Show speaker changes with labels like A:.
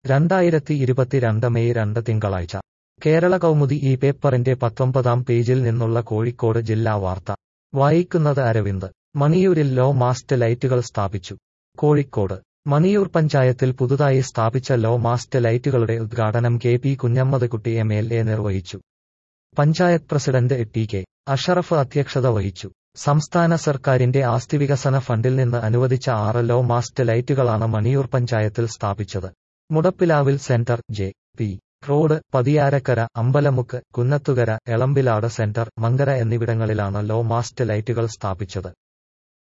A: രണ്ടായിരത്തി ഇരുപത്തിരണ്ട് മെയ് രണ്ട് തിങ്കളാഴ്ച കേരള കൗമുദി ഈ പേപ്പറിന്റെ പത്തൊമ്പതാം പേജിൽ നിന്നുള്ള കോഴിക്കോട് ജില്ലാ വാർത്ത വായിക്കുന്നത് അരവിന്ദ് മണിയൂരിൽ ലോ മാസ്റ്റ് ലൈറ്റുകൾ സ്ഥാപിച്ചു കോഴിക്കോട് മണിയൂർ പഞ്ചായത്തിൽ പുതുതായി സ്ഥാപിച്ച ലോ മാസ്റ്റ് ലൈറ്റുകളുടെ ഉദ്ഘാടനം K P Kunhammadkutty M L A നിർവഹിച്ചു panchayat president T K Ashraf അധ്യക്ഷത വഹിച്ചു സംസ്ഥാന സർക്കാരിന്റെ ആസ്തിവികസന ഫണ്ടിൽ നിന്ന് അനുവദിച്ച ആറ് ലോ മാസ്റ്റ് ലൈറ്റുകളാണ് മണിയൂർ പഞ്ചായത്തിൽ സ്ഥാപിച്ചത് Mudappilavil centre J P road Pathiyarakkara Ambalamukku Kunnathukara Elambilad centre Mankara എന്നിവിടങ്ങളിലാണ് ലോ മാസ്റ്റ് ലൈറ്റുകൾ സ്ഥാപിച്ചത്